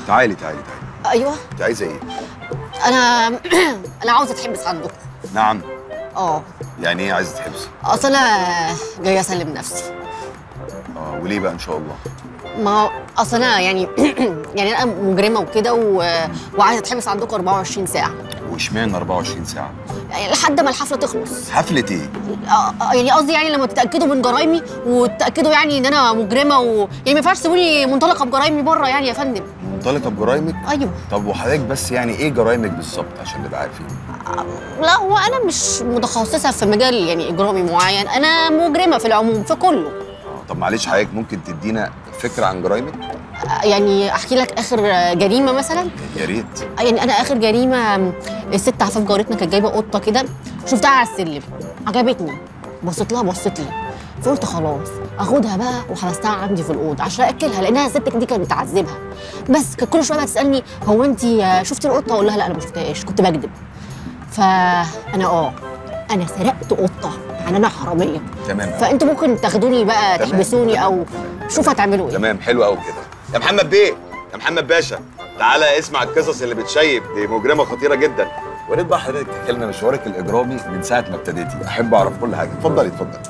تعالي تعالي تعالي ايوه انت عايزه ايه انا انا عاوزه اتحبس عندكم نعم اه يعني ايه عايزه تحبسي اصل انا جايه اسلم نفسي اه وليه بقى ان شاء الله ما اصل انا يعني يعني انا مجرمه وكده و... وعايزه اتحبس عندكم 24 ساعه واشمعنى 24 ساعه يعني لحد ما الحفله تخلص حفله ايه آه، آه، يعني قصدي يعني لما تتاكدوا من جرايمي وتتاكدوا يعني ان انا مجرمه و... يعني ما ينفعش تسيبوني منطلقه بجرايمي بره يعني يا فندم منطلقه بجرايمك ايوه طب وحضرتك بس يعني ايه جرايمك بالظبط عشان نبقى عارفين لا هو انا مش متخصصه في مجال يعني اجرامي معين انا مجرمه في العموم في كله اه طب معلش حضرتك ممكن تدينا فكره عن جرايمك آه، يعني احكي لك اخر جريمه مثلا يا ريت يعني انا اخر جريمه الست عفاف جارتنا كانت جايبه قطه كده شفتها على السلم عجبتني بصيت لها بصيت لي فقلت خلاص اخدها بقى وحبستها عندي في الاوضه عشان اكلها لانها الست دي كانت بتعذبها بس كانت كل شويه بقى تسالني هو انت شفتي القطه اقول لها لا انا ما شفتهاش كنت بكذب فانا اه انا سرقت قطه يعني انا حراميه تمام أوي. فانتوا ممكن تاخدوني بقى تمام، تحبسوني او شوفوا هتعملوا ايه تمام حلو قوي كده يا محمد بيه يا محمد باشا تعالى اسمع القصص اللي بتشيب دي مجرمه خطيره جدا وريت بقى حضرتك تحكي لنا مشوارك الاجرامي من ساعه ما ابتديتي احب اعرف كل حاجه اتفضلي اتفضلي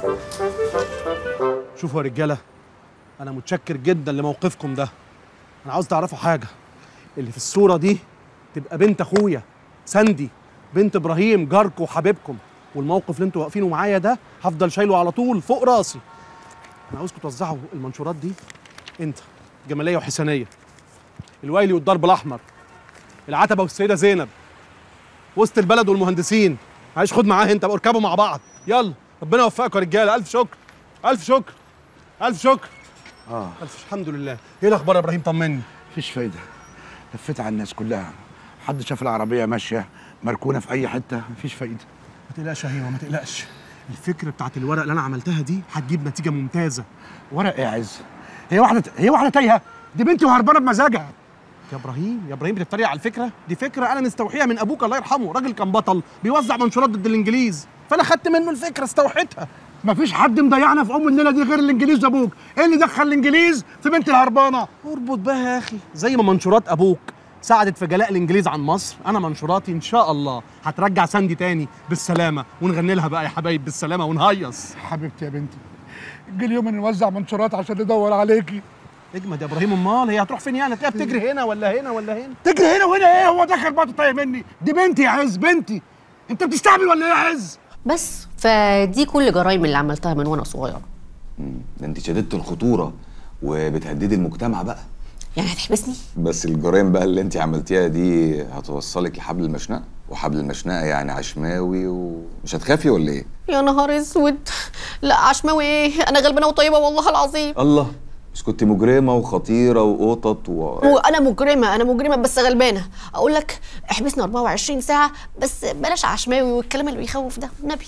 شوفوا يا رجاله انا متشكر جدا لموقفكم ده انا عاوز تعرفوا حاجه اللي في الصوره دي تبقى بنت اخويا ساندي بنت ابراهيم جاركم وحبيبكم والموقف اللي انتوا واقفينه معايا ده هفضل شايله على طول فوق راسي انا عاوزكم توزعوا المنشورات دي انت جماليه وحسنيه الويلي والضرب الاحمر العتبه والسيده زينب وسط البلد والمهندسين عايش خد معاه انت بقى اركبوا مع بعض يلا ربنا يوفقكم يا رجاله الف شكر الف شكر الف شكر اه الف الحمد لله ايه الاخبار يا ابراهيم طمني مفيش فايده لفيت على الناس كلها حد شاف العربيه ماشيه مركونه في اي حته مفيش فايده ما تقلقش يا هيما ما تقلقش الفكره بتاعت الورق اللي انا عملتها دي هتجيب نتيجه ممتازه ورق ايه يا عز هي واحده هي واحده تايهه دي بنتي وهربانه بمزاجها يا ابراهيم يا ابراهيم بتتريق على الفكره دي فكره انا مستوحيها من ابوك الله يرحمه راجل كان بطل بيوزع منشورات ضد الانجليز فانا خدت منه الفكره استوحيتها مفيش حد مضيعنا في ام الليله دي غير الانجليز ابوك ايه اللي دخل الانجليز في بنت الهربانه اربط بها يا اخي زي ما منشورات ابوك ساعدت في جلاء الانجليز عن مصر انا منشوراتي ان شاء الله هترجع ساندي تاني بالسلامه ونغني لها بقى يا حبايب بالسلامه ونهيص حبيبتي يا بنتي جه اليوم ان نوزع منشورات عشان ندور عليكي اجمد يا ابراهيم امال هي هتروح فين يعني هتلاقيها بتجري هنا ولا هنا ولا هنا تجري هنا وهنا ايه هو دخل بقى طايق مني دي بنتي يا عز بنتي انت بتستعمل ولا ايه يا عز بس فدي كل جرايم اللي عملتها من وانا صغيره ده انت شددت الخطوره وبتهددي المجتمع بقى يعني هتحبسني بس الجرائم بقى اللي انت عملتيها دي هتوصلك لحبل المشنقه وحبل المشنقه يعني عشماوي ومش هتخافي ولا ايه يا نهار اسود لا عشماوي ايه انا غلبانه وطيبه والله العظيم الله مش كنت مجرمه وخطيره وقطط و... وانا مجرمه انا مجرمه بس غلبانه اقول لك احبسني 24 ساعه بس بلاش عشماوي والكلام اللي بيخوف ده النبي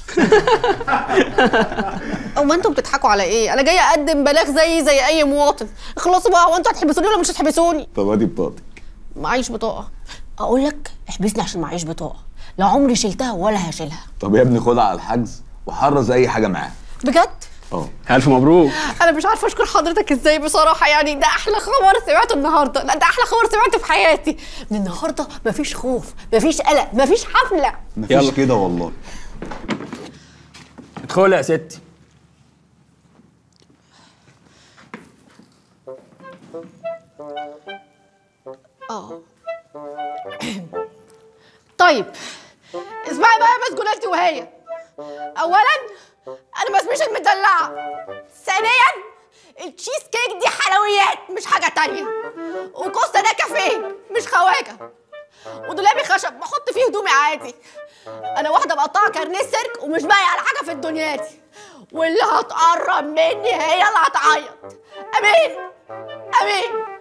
هو انتوا بتضحكوا على ايه انا جايه اقدم بلاغ زي زي اي مواطن اخلصوا بقى هو انتوا هتحبسوني ولا مش هتحبسوني طب ادي بطاقتك معيش بطاقه اقول لك احبسني عشان معيش بطاقه لا عمري شلتها ولا هشيلها طب يا ابني خدها على الحجز وحرز اي حاجه معاه بجد اه الف مبروك انا مش عارفه اشكر حضرتك ازاي بصراحه يعني ده احلى خبر سمعته النهارده لا ده احلى خبر سمعته في حياتي من النهارده مفيش خوف مفيش قلق مفيش حفله مفيش يلا. كده والله ادخلي يا ستي اه طيب اسمعي بقى يا مسجوناتي وهي اولا انا ما اسميش المدلعه ثانيا التشيز كيك دي حلويات مش حاجه تانية وكوستا ده كافيه مش خواجه ودولابي خشب بحط فيه هدومي عادي انا واحده مقطعه كارنيه سيرك ومش باقي على حاجه في الدنيا دي واللي هتقرب مني هي اللي هتعيط امين امين